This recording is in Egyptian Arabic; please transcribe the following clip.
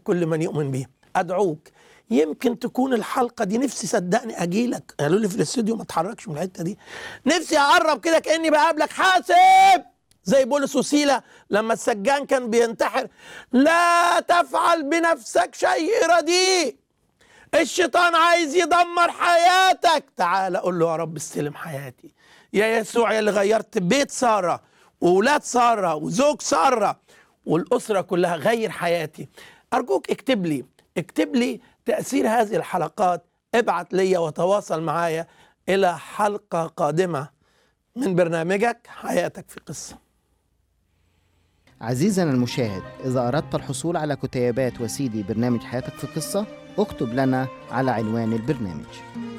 كل من يؤمن به ادعوك يمكن تكون الحلقه دي نفسي صدقني اجيلك قالوا لي في الاستوديو ما اتحركش من الحته دي نفسي اقرب كده كاني بقابلك حاسب زي بولس وسيلة لما السجان كان بينتحر لا تفعل بنفسك شيء رديء الشيطان عايز يدمر حياتك تعال قول له يا رب استلم حياتي يا يسوع يا اللي غيرت بيت سارة وولاد سارة وزوج سارة والأسرة كلها غير حياتي أرجوك اكتب لي اكتب لي تأثير هذه الحلقات ابعت لي وتواصل معايا إلى حلقة قادمة من برنامجك حياتك في قصة عزيزنا المشاهد إذا أردت الحصول على كتيبات وسيدي برنامج حياتك في قصة اكتب لنا على عنوان البرنامج